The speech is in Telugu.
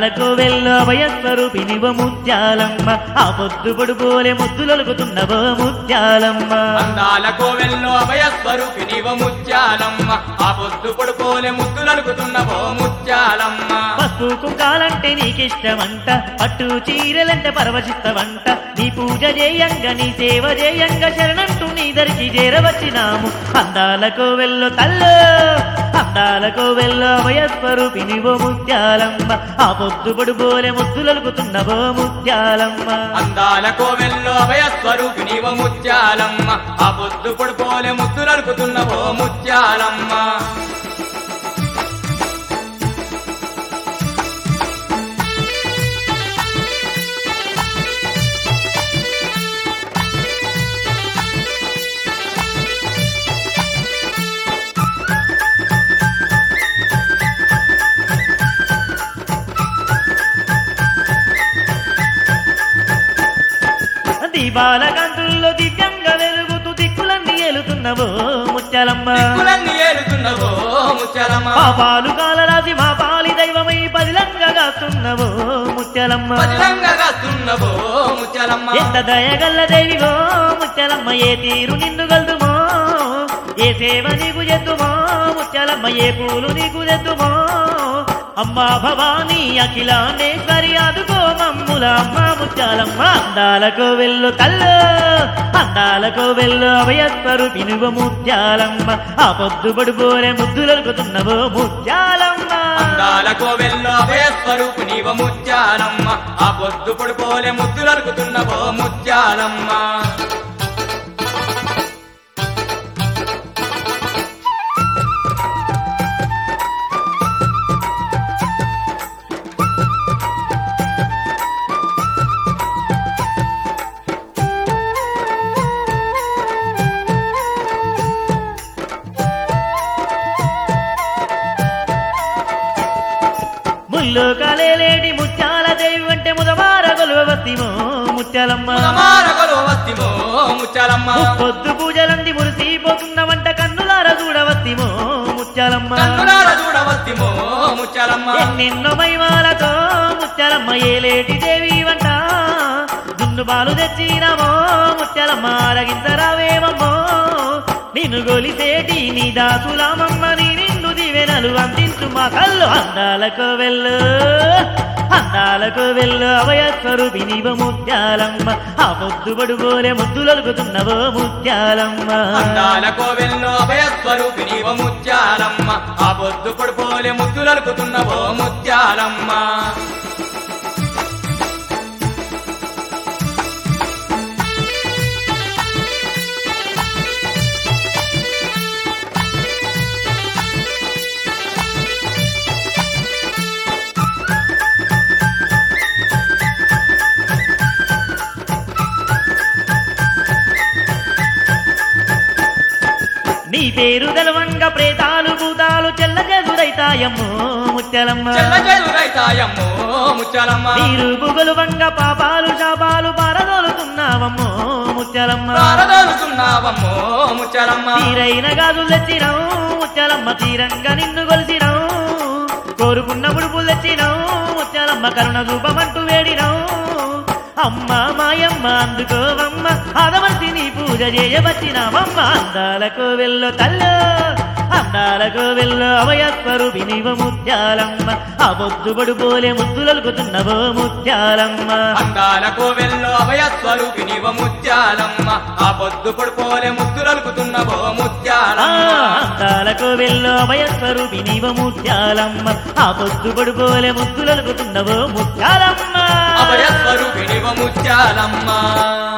అందాలకు వెళ్ళ వయస్వరూపినివ ముత్యాలమ్మ ఆ పొద్దు పొడుపోలే ముద్దులొలుకుతున్నవో ముత్యాలమ్మ అందాల కోవెల్లో అభయస్వరూపినివ ముత్యాలమ్మ ఆ పొద్దు పొడుకోలే ముద్దులనుకుతున్నవో ముత్యాలమ్మ పసుపు కుంకాలంటే నీకిష్టమంట పట్టు చీరలంటే పరవశిస్తవంట నీ పూజ చేయంగా నీ సేవ చేయంగా శరణంటూ నీ దరికి చేరవచ్చినాము అందాలకు వెళ్ళు తల్లు అందాలకు వెళ్ళు వయస్వరూపినివో ముత్యాలమ్మ ఆ పొద్దు పొడుపోలే ముద్దులొలుకుతున్నవో ముత్యాలమ్మ అందాల కోవెల్లో అభయస్వరూపినివ ముత్యాలమ్మ ఆ పొద్దు పొడుకోలే ముద్దులనుకుతున్నవో ముత్యాలమ్మ దీపాల కాంతుల్లో దివ్యంగా వెలుగుతూ దిక్కులన్నీ ఏలుతున్నవో ముత్యాలమ్మ దిక్కులన్నీ ఏలుతున్నవో ముత్యాలమ్మ పాపాలు కాలరాసి మా పాలి దైవమై పదిలంగా కాస్తున్నవో ముత్యాలమ్మ పదిలంగా కాస్తున్నవో ముత్యాలమ్మ ఎంత దయగల్ల దేవివో ముత్యాలమ్మ ఏ తీరు నిన్ను గల్దుమో ఏ సేవ నీకు చేద్దుమో ముత్యాలమ్మ ఏ పూలు నీకు తెద్దుమో అమ్మా భవానీ అఖిలాండేశ్వరి అదుకో మమ్ముల అమ్మ ముత్యాలమ్మ అందాలకు వెళ్ళు తల్లు అందాలకు వెళ్ళు అభయస్వరు పినువ ముత్యాలమ్మ ఆ పొద్దు పడుకోరే ముద్దులనుకుతున్నవో ముత్యాలమ్మ అందాల కోవెల్లో అభయస్వరూపినివ ముత్యాలమ్మ ఆ పొద్దు పొడుకోలే ముద్దులనుకుతున్నవో ముత్యాలమ్మ ముల్లో కలేలేడి ముత్యాల దేవి అంటే ముదవార గొలవతిమో ముత్యాలమ్మ మారగలో వస్తిమో ముత్యాలమ్మ పొద్దు పూజలంది మురిసిపోతున్న వంట కన్నులార చూడవత్తిమో ముత్యాలమ్మ కన్నులార చూడవస్తిమో ముత్యాలమ్మ ఎన్నెన్నో మైమాలతో ముత్యాలమ్మ ఏలేటి దేవి వంట దున్ను బాలు తెచ్చినామో ముత్యాలమ్మ అరగించరావేమమ్మో నిన్ను గొలిసేటి నీ దాసులామమ్మ నీ నిన్ను దివెనలు అందించు మా కళ్ళు అందాలకు వెళ్ళు అందాలకు వెళ్ళు అభయస్వరూపినివ ముత్యాలమ్మ ఆ పొద్దు పడుకోలే ముద్దులొలుకుతున్నవో ముత్యాలమ్మ అందాల కోవెల్లో అభయస్వరూపినివ ముత్యాలమ్మ ఆ పొద్దు పొడుకోలే ముద్దులనుకుతున్నవో ముత్యాలమ్మ నీ పేరు తెలవంగా ప్రేతాలు భూతాలు చెల్ల చెదురైతాయమ్మో ముత్యాలమ్మ చెల్లజలురైతాయమ్మో ముత్యాలమ్మ నీరు బుగలువంగ పాపాలు శాపాలు పారదోలుతున్నావమ్మో ముత్యాలమ్మ పారదోలుతున్నావమ్మో ముత్యాలమ్మ తీరైన గాజులు తెచ్చినావు ముత్యాలమ్మ తీరంగా నిన్ను కొలిసినావు కోరుకున్న ముడుపులు తెచ్చినావు ముత్యాలమ్మ కరుణ రూపమంటూ వేడినావు అమ్మ మాయమ్మ అందుకోవమ్మ ఆదమర్చి నీ పూజ చేయవచ్చినావమ్మ అందాలకు వెళ్ళు తల్లు అందాలకు వెళ్ళు అవయస్వరు వినివ ముత్యాలమ్మ ఆ బొద్దు బడుబోలే ముద్దులలుకుతున్నవో ముత్యాలమ్మ అందాల కోవెల్లో అభయస్వరూపినివ ముత్యాలమ్మ ఆ పొద్దు పొడుకోలే ముద్దులనుకుతున్నవో ఆ ముత్యాలమ్మ అందాలకు వెళ్ళు అవయస్వరు వినివ ముత్యాలమ్మ ఆ బొద్దు బడుబోలే ముద్దులలుకుతున్నవో ముత్యాలమ్మ అభయస్వరూపినివ ముత్యాలమ్మ